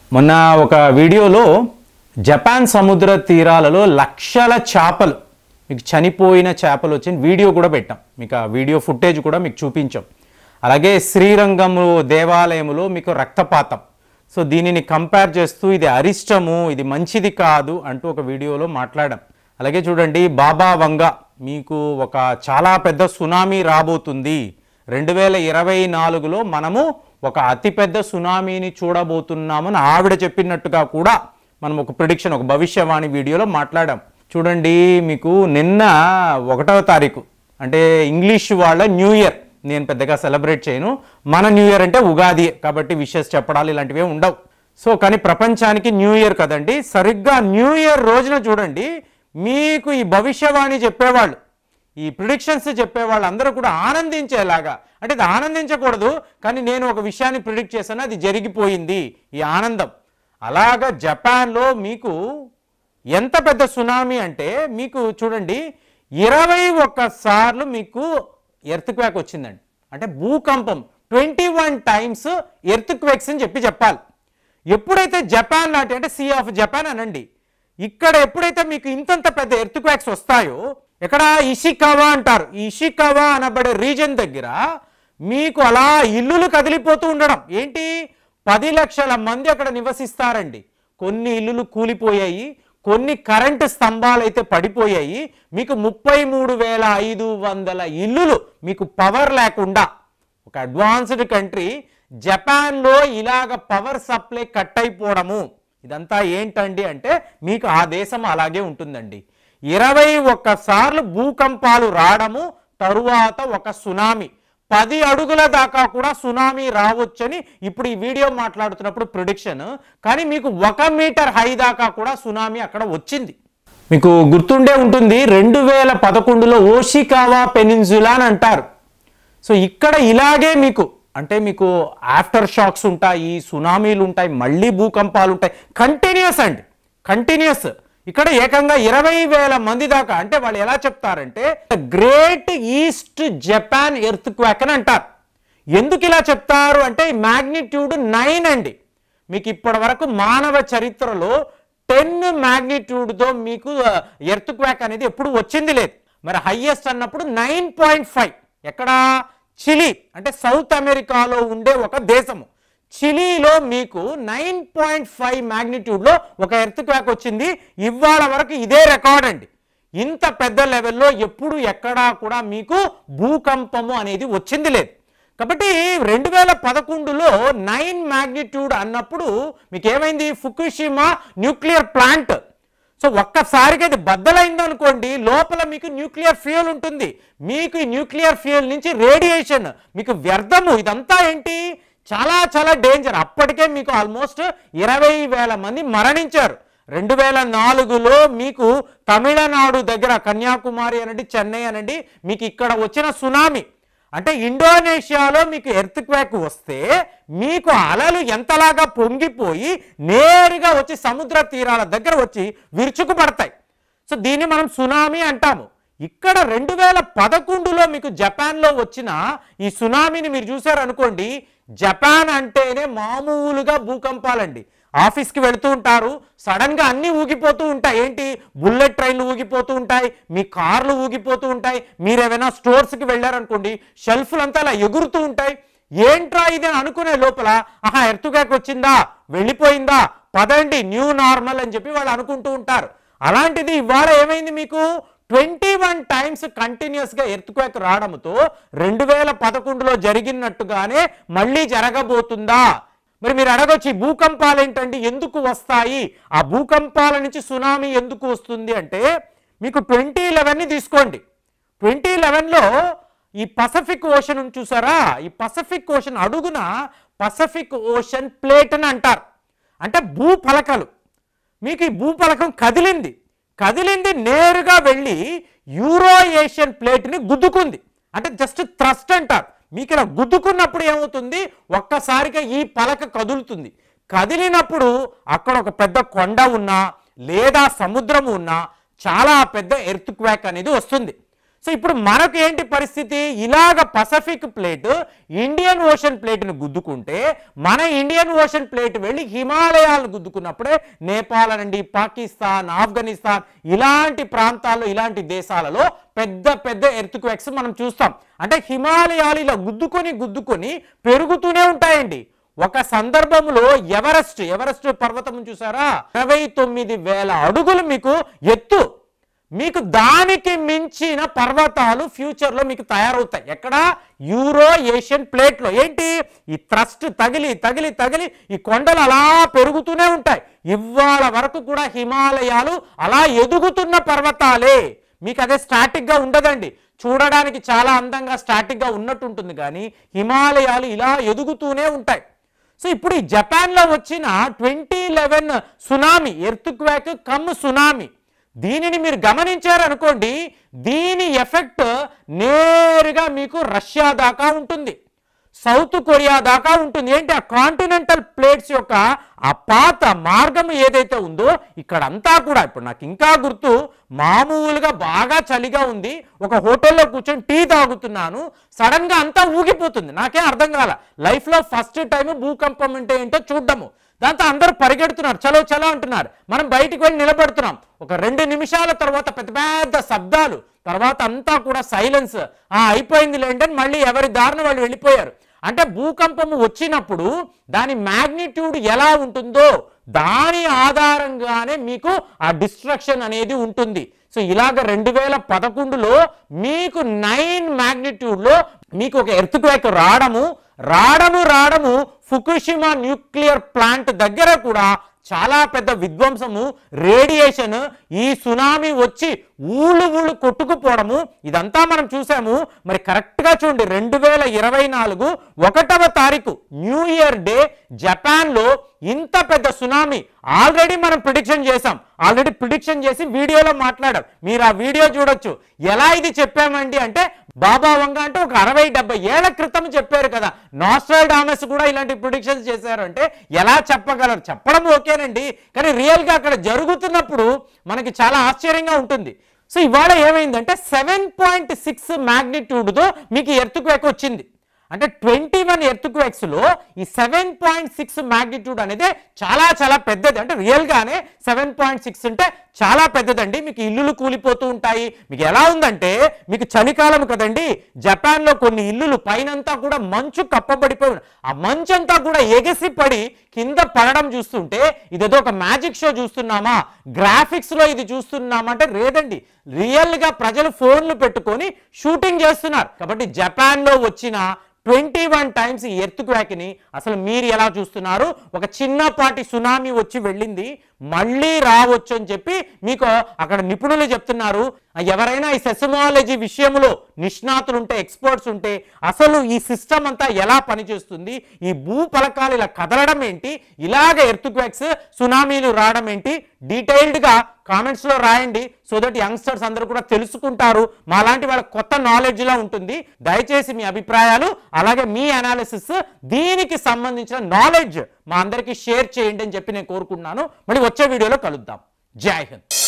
మొన్న ఒక వీడియోలో జపాన్ సముద్ర తీరాలలో లక్షల చేపలు మీకు చనిపోయిన చేపలు వచ్చిన వీడియో కూడా పెట్టాం మీకు ఆ వీడియో ఫుటేజ్ కూడా మీకు చూపించాం అలాగే శ్రీరంగము దేవాలయములో మీకు రక్తపాతం సో దీనిని కంపేర్ చేస్తూ ఇది అరిష్టము ఇది మంచిది కాదు అంటూ ఒక వీడియోలో మాట్లాడాం అలాగే చూడండి బాబా వంగ మీకు ఒక చాలా పెద్ద సునామీ రాబోతుంది రెండు వేల ఇరవై నాలుగులో మనము ఒక అతిపెద్ద సునామీని చూడబోతున్నామని ఆవిడ చెప్పినట్టుగా కూడా మనం ఒక ప్రిడిక్షన్ ఒక భవిష్యవాణి వీడియోలో మాట్లాడాం చూడండి మీకు నిన్న ఒకటవ తారీఖు అంటే ఇంగ్లీష్ వాళ్ళ న్యూ ఇయర్ నేను పెద్దగా సెలబ్రేట్ చేయను మన న్యూ ఇయర్ అంటే ఉగాది కాబట్టి విషెస్ చెప్పడాలు ఇలాంటివి ఏం ఉండవు సో కానీ ప్రపంచానికి న్యూ ఇయర్ కదండి సరిగ్గా న్యూ ఇయర్ రోజున చూడండి మీకు ఈ భవిష్యవాణి చెప్పేవాళ్ళు ఈ ప్రిడిక్షన్స్ చెప్పే వాళ్ళందరూ కూడా ఆనందించేలాగా అంటే ఇది ఆనందించకూడదు కానీ నేను ఒక విషయాన్ని ప్రిడిక్ట్ చేశాను అది జరిగిపోయింది ఈ ఆనందం అలాగా జపాన్లో మీకు ఎంత పెద్ద సునామీ అంటే మీకు చూడండి ఇరవై ఒక్కసార్లు మీకు ఎర్త్ క్వాక్ వచ్చిందండి అంటే భూకంపం twenty one times earthquakes అని చెప్పి చెప్పాలి ఎప్పుడైతే జపాన్ లాంటి అంటే సీ ఆఫ్ జపాన్ అనండి ఇక్కడ ఎప్పుడైతే మీకు ఇంతంత పెద్ద ఎర్త్ క్వాక్స్ వస్తాయో ఇక్కడ ఇషికావా అంటారు ఈ ఇషికావా అనబడే రీజన్ దగ్గర మీకు అలా ఇల్లులు కదిలిపోతూ ఉండడం ఏంటి పది లక్షల మంది అక్కడ నివసిస్తారండి కొన్ని ఇల్లులు కూలిపోయాయి కొన్ని కరెంటు స్తంభాలు అయితే పడిపోయాయి మీకు ముప్పై మూడు వేల ఐదు వందల ఇల్లులు మీకు పవర్ లేకుండా ఒక అడ్వాన్స్డ్ కంట్రీ జపాన్లో ఇలాగ పవర్ సప్లై కట్ అయిపోవడము ఇదంతా ఏంటండి అంటే మీకు ఆ దేశం అలాగే ఉంటుందండి ఇరవై ఒక్కసార్లు భూకంపాలు రావడము తరువాత ఒక సునామీ పది అడుగుల దాకా కూడా సునామీ రావచ్చని ఇప్పుడు ఈ వీడియో మాట్లాడుతున్నప్పుడు ప్రిడిక్షన్ కానీ మీకు ఒక మీటర్ హై దాకా కూడా సునామీ అక్కడ వచ్చింది మీకు గుర్తుండే ఉంటుంది రెండు వేల పదకొండులో ఓషికావా పెనిన్సులా అని అంటారు సో ఇక్కడ ఇలాగే మీకు అంటే మీకు ఆఫ్టర్ షాక్స్ ఉంటాయి సునామీలు ఉంటాయి మళ్ళీ భూకంపాలు ఉంటాయి కంటిన్యూస్ అండి కంటిన్యూస్ ఇక్కడ ఏకంగా ఇరవై వేల మంది దాకా అంటే వాళ్ళు ఎలా చెప్తారంటే great east Japan earthquake అని అంటారు ఎందుకు ఇలా చెప్తారు అంటే మ్యాగ్నిట్యూడ్ నైన్ అండి మీకు ఇప్పటి వరకు మానవ చరిత్రలో టెన్ మ్యాగ్నిట్యూడ్తో మీకు ఎర్త్ క్వాక్ అనేది ఎప్పుడు వచ్చింది లేదు మరి హైయెస్ట్ అన్నప్పుడు నైన్ పాయింట్ ఫైవ్ ఎక్కడ చిలీ అంటే సౌత్ అమెరికాలో ఉండే ఒక దేశము చిలీలో మీకు నైన్ పాయింట్ ఫైవ్ మ్యాగ్నిట్యూడ్లో ఒక ఎర్త్ క్వాక్ వచ్చింది ఇవాళ వరకు ఇదే రికార్డ్ అండి ఇంత పెద్ద లెవెల్లో ఎప్పుడు ఎక్కడా కూడా మీకు భూకంపము అనేది వచ్చింది లేదు కాబట్టి రెండు వేల పదకొండులో నైన్ మ్యాగ్నిట్యూడ్ అన్నప్పుడు మీకు ఏమైంది ఫుకుషిమా న్యూక్లియర్ ప్లాంట్ సో ఒక్కసారిగా ఇది బద్దలైంది అనుకోండి లోపల మీకు న్యూక్లియర్ ఫ్యూయల్ ఉంటుంది మీకు ఈ న్యూక్లియర్ ఫ్యూయల్ నుంచి రేడియేషన్ మీకు వ్యర్థము ఇదంతా ఏంటి చాలా చాలా డేంజర్ అప్పటికే మీకు ఆల్మోస్ట్ ఇరవై వేల మంది మరణించారు రెండు వేల నాలుగులో మీకు తమిళనాడు దగ్గర కన్యాకుమారి అనండి చెన్నై అనండి మీకు ఇక్కడ వచ్చిన సునామీ అంటే ఇండోనేషియాలో మీకు ఎర్త్ క్వాక్ వస్తే మీకు అలలు ఎంతలాగా పొంగిపోయి నేరుగా వచ్చి సముద్ర తీరాల దగ్గర వచ్చి విరుచుకుపడతాయి సో దీన్ని మనం సునామీ అంటాము ఇక్కడ రెండు వేల పదకొండులో మీకు జపాన్లో వచ్చిన ఈ సునామీని మీరు చూసారనుకోండి జపాన్ అంటేనే మామూలుగా భూకంపాలండి ఆఫీస్కి వెళుతూ ఉంటారు సడన్గా అన్నీ ఊగిపోతూ ఉంటాయి ఏంటి బుల్లెట్ ట్రైన్లు ఊగిపోతూ ఉంటాయి మీ కార్లు ఊగిపోతూ ఉంటాయి మీరు ఏమైనా స్టోర్స్కి వెళ్ళారనుకోండి షెల్ఫ్లు అంతా అలా ఎగురుతూ ఉంటాయి ఏంట్రా ఇది అని అనుకునే లోపల ఆహా ఎర్తుగాకి వచ్చిందా వెళ్ళిపోయిందా పదండి న్యూ నార్మల్ అని చెప్పి వాళ్ళు అనుకుంటూ ఉంటారు అలాంటిది ఇవాళ ఏమైంది మీకు ట్వంటీ వన్ టైమ్స్ కంటిన్యూస్గా ఎర్త్క్వేక్ రావడంతో రెండు వేల పదకొండులో జరిగినట్టుగానే మళ్ళీ జరగబోతుందా మరి మీరు అడగొచ్చు ఈ భూకంపాలు ఏంటండి ఎందుకు వస్తాయి ఆ భూకంపాల నుంచి సునామీ ఎందుకు వస్తుంది అంటే మీకు ట్వంటీ లెవెన్ని తీసుకోండి ట్వంటీ లెవెన్లో ఈ పసిఫిక్ ఓషన్ ఉంది చూసారా ఈ పసిఫిక్ ఓషన్ అడుగున పసిఫిక్ ఓషన్ ప్లేట్ అని అంటారు అంటే భూఫలకలు మీకు ఈ భూఫలకం కదిలింది కదిలింది నేరుగా వెళ్ళి యూరో ఏషియన్ ప్లేట్ని గుద్దుకుంది అంటే జస్ట్ థ్రస్ట్ అంటారు మీకు ఇలా గుద్దుకున్నప్పుడు ఏమవుతుంది ఒక్కసారిగా ఈ పలక కదులుతుంది కదిలినప్పుడు అక్కడ ఒక పెద్ద కొండ ఉన్నా లేదా సముద్రం ఉన్నా చాలా పెద్ద ఎర్త్ క్వాక్ అనేది వస్తుంది సో ఇప్పుడు మనకు ఏంటి పరిస్థితి ఇలాగ పసఫిక్ ప్లేట్ ఇండియన్ ఓషన్ ప్లేట్ను గుద్దుకుంటే మన ఇండియన్ ఓషన్ ప్లేట్ వెళ్ళి హిమాలయాలను గుద్దుకున్నప్పుడే నేపాల్ అనండి పాకిస్తాన్ ఆఫ్ఘనిస్తాన్ ఇలాంటి ప్రాంతాల్లో ఇలాంటి దేశాలలో పెద్ద పెద్ద ఎర్త్క్వేక్స్ మనం చూస్తాం అంటే హిమాలయాలు ఇలా గుద్దుకొని గుద్దుకొని పెరుగుతూనే ఉంటాయండి ఒక సందర్భంలో ఎవరెస్ట్ ఎవరెస్ట్ పర్వతం చూసారా ఇరవై తొమ్మిది వేల అడుగులు మీకు ఎత్తు మీకు దానికి మించిన పర్వతాలు ఫ్యూచర్లో మీకు తయారవుతాయి ఎక్కడ యూరో ఏషియన్ ప్లేట్లో ఏంటి ఈ థ్రస్ట్ తగిలి తగిలి తగిలి ఈ కొండలు అలా పెరుగుతూనే ఉంటాయి ఇవాళ వరకు కూడా హిమాలయాలు అలా ఎదుగుతున్న పర్వతాలే మీకు అదే స్టాటిక్గా ఉండదండి చూడడానికి చాలా అందంగా స్టాటిక్గా ఉన్నట్టు ఉంటుంది కానీ హిమాలయాలు ఇలా ఎదుగుతూనే ఉంటాయి సో ఇప్పుడు ఈ జపాన్లో వచ్చిన twenty eleven tsunami earthquake cum tsunami దీనిని మీరు గమనించారనుకోండి దీని ఎఫెక్ట్ నేరుగా మీకు రష్యా దాకా ఉంటుంది సౌత్ కొరియా దాకా ఉంటుంది ఏంటి ఆ కాంటినెంటల్ ప్లేట్స్ యొక్క ఆ పాత మార్గం ఏదైతే ఉందో ఇక్కడంతా కూడా ఇప్పుడు నాకు ఇంకా గుర్తు మామూలుగా బాగా చలిగా ఉంది ఒక హోటల్లో కూర్చొని టీ తాగుతున్నాను సడన్ గా అంతా ఊగిపోతుంది నాకేం అర్థం కాల లైఫ్ లో ఫస్ట్ టైం భూకంపం అంటే ఏంటో చూడ్డము దాంతో అందరూ పరిగెడుతున్నారు చలో చలో అంటున్నారు మనం బయటికి వెళ్ళి నిలబడుతున్నాం ఒక రెండు నిమిషాల తర్వాత పెద్ద పెద్ద శబ్దాలు తర్వాత అంతా కూడా సైలెన్స్ ఆ అయిపోయింది లేండి అని మళ్ళీ ఎవరి దారిన వాళ్ళు వెళ్ళిపోయారు అంటే భూకంపము వచ్చినప్పుడు దాని మ్యాగ్నిట్యూడ్ ఎలా ఉంటుందో దాని ఆధారంగానే మీకు ఆ డిస్ట్రక్షన్ అనేది ఉంటుంది సో ఇలాగ రెండు వేల పదకొండులో మీకు నైన్ మ్యాగ్నిట్యూడ్లో మీకు ఒక ఎర్త్ క్వేక్ రావడము రావడము రావడము ఫుకుషిమా న్యూక్లియర్ ప్లాంట్ దగ్గర కూడా చాలా పెద్ద విధ్వంసము రేడియేషన్ ఈ సునామీ వచ్చి ఊళ్ళు ఊళ్ళు కొట్టుకుపోవడము ఇదంతా మనం చూసాము మరి కరెక్ట్గా చూడండి రెండు వేల ఇరవై నాలుగు ఒకటవ తారీఖు న్యూ ఇయర్ డే జపాన్లో ఇంత పెద్ద సునామీ ఆల్రెడీ మనం ప్రిడిక్షన్ చేసాం ఆల్రెడీ ప్రిడిక్షన్ చేసి వీడియోలో మాట్లాడాం మీరు ఆ వీడియో చూడొచ్చు ఎలా ఇది చెప్పామండి అంటే బాబా వంగ అంటే ఒక అరవై డెబ్బై ఏళ్ల క్రితం చెప్పారు కదా నాస్ట్రాల్ డామస్ కూడా ఇలాంటి ప్రిడిక్షన్స్ చేశారు అంటే ఎలా చెప్పగలరు చెప్పడం ఓకేనండి కానీ రియల్గా అక్కడ జరుగుతున్నప్పుడు మనకి చాలా ఆశ్చర్యంగా ఉంటుంది సో ఇవాళ ఏమైందంటే సెవెన్ పాయింట్ సిక్స్ మ్యాగ్నిట్యూడ్తో మీకు ఎర్త్ క్వేక్ వచ్చింది అంటే ట్వంటీ వన్ ఎర్త్ లో ఈ సెవెన్ పాయింట్ సిక్స్ మ్యాగ్నిట్యూడ్ అనేది చాలా చాలా పెద్దది అంటే రియల్గానే సెవెన్ పాయింట్ సిక్స్ అంటే చాలా పెద్దదండి మీకు ఇల్లులు కూలిపోతూ ఉంటాయి మీకు ఎలా ఉందంటే మీకు చలికాలం కదండి జపాన్లో కొన్ని ఇల్లులు పైనంతా కూడా మంచు కప్పబడిపోయి ఉంది. ఆ మంచంతా కూడా ఎగసి పడి కింద పడడం చూస్తుంటే ఇదేదో ఒక మ్యాజిక్ షో చూస్తున్నామా గ్రాఫిక్స్ లో ఇది చూస్తున్నామా అంటే లేదండి రియల్ గా ప్రజలు ఫోన్లు పెట్టుకొని షూటింగ్ చేస్తున్నారు కాబట్టి జపాన్ లో వచ్చిన ట్వంటీ వన్ టైమ్స్ ఈ ఎర్త్ ని అసలు మీరు ఎలా చూస్తున్నారు ఒక చిన్నపాటి సునామీ వచ్చి వెళ్ళింది మళ్ళీ రావచ్చు అని చెప్పి మీకు అక్కడ నిపుణులు చెప్తున్నారు ఎవరైనా ఈ సెసమాలజీ విషయంలో నిష్ణాతులు ఉంటే ఎక్స్పర్ట్స్ ఉంటే అసలు ఈ సిస్టమ్ అంతా ఎలా పనిచేస్తుంది ఈ భూ పలకాలు ఇలా కదలడం ఏంటి ఇలాగ ఎర్త్ క్వాక్స్ సునామీలు రావడం ఏంటి డీటెయిల్డ్ గా కామెంట్స్ లో రాయండి సో దట్ యంగ్స్టర్స్ అందరూ కూడా తెలుసుకుంటారు మా లాంటి వాళ్ళ కొత్త నాలెడ్జ్ లా ఉంటుంది దయచేసి మీ అభిప్రాయాలు అలాగే మీ అనాలిసిస్ దీనికి సంబంధించిన నాలెడ్జ్ మా అందరికీ షేర్ చేయండి అని చెప్పి నేను కోరుకుంటున్నాను మళ్ళీ వచ్చే వీడియోలో కలుద్దాం జై హింద్